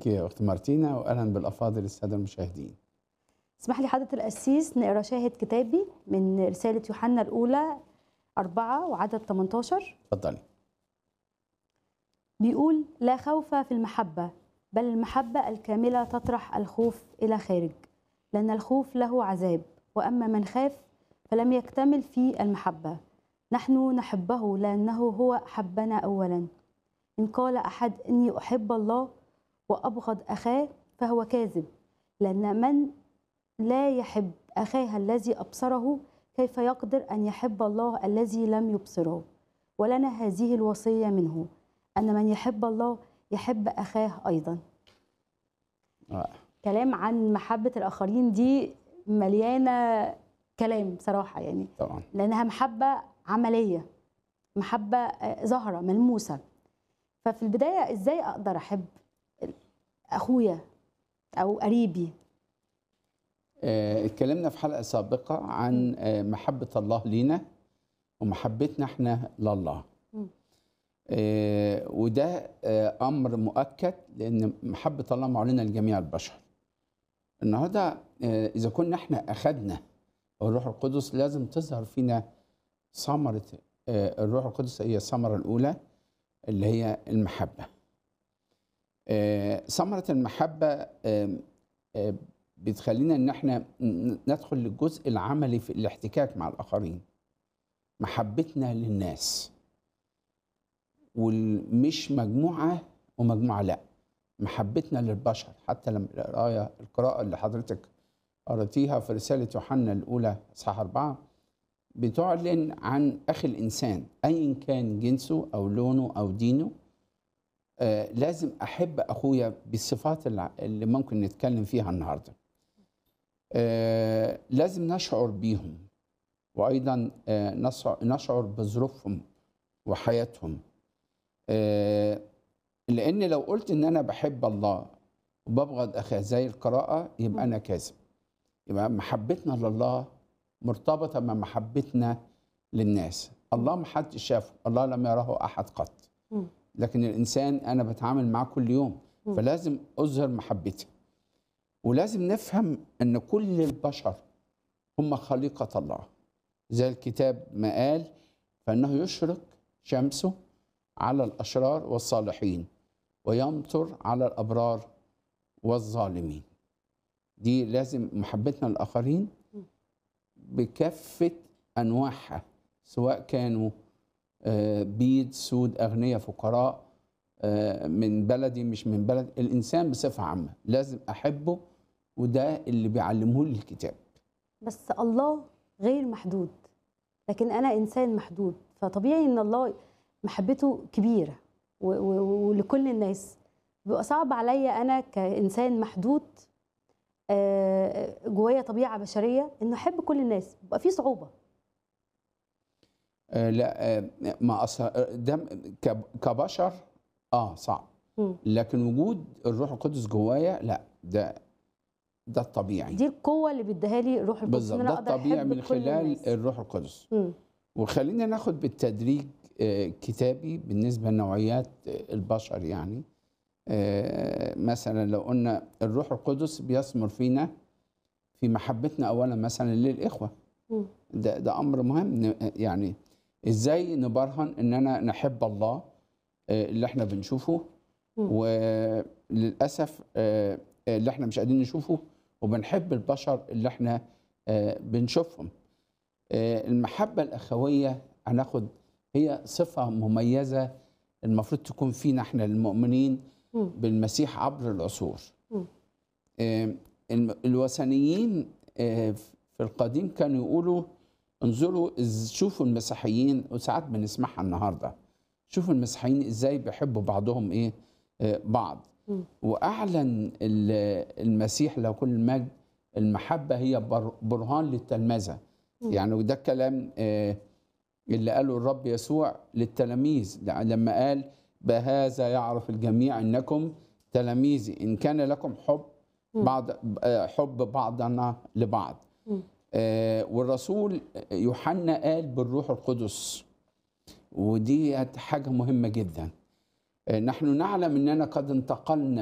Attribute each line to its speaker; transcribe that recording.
Speaker 1: بيك يا اخت مارتينا واهلا بالافاضل الساده المشاهدين
Speaker 2: اسمح لي حضرة القسيس نقرا شاهد كتابي من رسالة يوحنا الأولى أربعة وعدد 18
Speaker 1: اتفضلي
Speaker 2: بيقول لا خوف في المحبة بل المحبة الكاملة تطرح الخوف إلى خارج لأن الخوف له عذاب وأما من خاف فلم يكتمل في المحبة نحن نحبه لأنه هو حبنا أولا إن قال أحد إني أحب الله وأبغض أخاه فهو كاذب لأن من لا يحب أخاه الذي أبصره كيف يقدر أن يحب الله الذي لم يبصره ولنا هذه الوصية منه أن من يحب الله يحب أخاه أيضا
Speaker 1: آه.
Speaker 2: كلام عن محبة الآخرين دي مليانة كلام بصراحة يعني
Speaker 1: طبعا
Speaker 2: لأنها محبة عملية محبة آه، ظاهرة ملموسة ففي البداية إزاي أقدر أحب أخويا أو قريبي
Speaker 1: آه، اتكلمنا في حلقه سابقه عن آه، محبه الله لينا ومحبتنا احنا لله
Speaker 2: مم.
Speaker 1: آه، وده آه، امر مؤكد لان محبه الله معلنه لجميع البشر النهارده آه، اذا كنا احنا اخذنا الروح القدس لازم تظهر فينا ثمره آه، الروح القدس هي الثمره الاولى اللي هي المحبه آه، ثمره المحبه آم، آه، بتخلينا ان احنا ن- ندخل للجزء العملي في الاحتكاك مع الاخرين محبتنا للناس ومش مجموعه ومجموعه لا محبتنا للبشر حتى لما القرايه القراءه اللي حضرتك قرأتيها في رساله يوحنا الاولى اصحاح اربعه بتعلن عن اخي الانسان ايا كان جنسه او لونه او دينه آه لازم احب اخويا بالصفات الع- اللي ممكن نتكلم فيها النهارده آه لازم نشعر بيهم وايضا آه نشعر- نشعر بظروفهم وحياتهم آه لان لو قلت ان انا بحب الله وببغض اخاه زي القراءه يبقى انا كاذب يبقى محبتنا لله مرتبطه مع محبتنا للناس الله ما حدش شافه الله لم يره احد قط
Speaker 2: مم.
Speaker 1: لكن الانسان انا بتعامل معاه كل يوم
Speaker 2: مم.
Speaker 1: فلازم اظهر محبتي ولازم نفهم ان كل البشر هم خليقه الله زي الكتاب ما قال فانه يشرق شمسه على الاشرار والصالحين ويمطر على الابرار والظالمين دي لازم محبتنا للاخرين بكافه انواعها سواء كانوا آه، بيض سود اغنياء فقراء آه، من بلدي مش من بلد الانسان بصفه عامه لازم احبه وده اللي بيعلمه لي الكتاب
Speaker 2: بس الله غير محدود لكن أنا إنسان محدود فطبيعي إن الله محبته كبيرة و- و- ولكل الناس بيبقى صعب عليا أنا كإنسان محدود آه، جوايا طبيعة بشرية إنه أحب كل الناس بيبقى في صعوبة
Speaker 1: آه، لا آه، ما أصل ده ك- كبشر اه صعب
Speaker 2: مم.
Speaker 1: لكن وجود الروح القدس جوايا لا ده ده الطبيعي
Speaker 2: دي القوة اللي بيديها لي الروح القدس
Speaker 1: بالظبط
Speaker 2: إن أنا
Speaker 1: ده
Speaker 2: أقدر
Speaker 1: الطبيعي
Speaker 2: أحب
Speaker 1: من
Speaker 2: كل
Speaker 1: خلال
Speaker 2: الناس.
Speaker 1: الروح القدس
Speaker 2: مم.
Speaker 1: وخلينا ناخد بالتدريج آه، كتابي بالنسبه لنوعيات آه، البشر يعني آه، مثلا لو قلنا الروح القدس بيثمر فينا في محبتنا اولا مثلا للاخوه
Speaker 2: مم.
Speaker 1: ده ده امر مهم ن- يعني ازاي نبرهن اننا نحب الله آه، اللي احنا بنشوفه
Speaker 2: مم.
Speaker 1: وللاسف آه، اللي احنا مش قادرين نشوفه وبنحب البشر اللي احنا آه، بنشوفهم آه، المحبه الاخويه هناخد هي صفه مميزه المفروض تكون فينا احنا المؤمنين
Speaker 2: مم.
Speaker 1: بالمسيح عبر العصور
Speaker 2: مم.
Speaker 1: آه، الم- الوثنيين آه، في القديم كانوا يقولوا انظروا إز- شوفوا المسيحيين وساعات بنسمعها النهارده شوفوا المسيحيين ازاي بيحبوا بعضهم ايه آه، بعض
Speaker 2: مم.
Speaker 1: واعلن ال- المسيح له كل المجد المحبه هي بر- برهان للتلمذه
Speaker 2: مم.
Speaker 1: يعني وده الكلام آه، اللي قاله الرب يسوع للتلاميذ لما قال بهذا يعرف الجميع انكم تلاميذي ان كان لكم حب
Speaker 2: مم.
Speaker 1: بعض آه، حب بعضنا لبعض
Speaker 2: مم.
Speaker 1: آه، والرسول يوحنا قال بالروح القدس ودي حاجه مهمه جدا آه، نحن نعلم اننا قد انتقلنا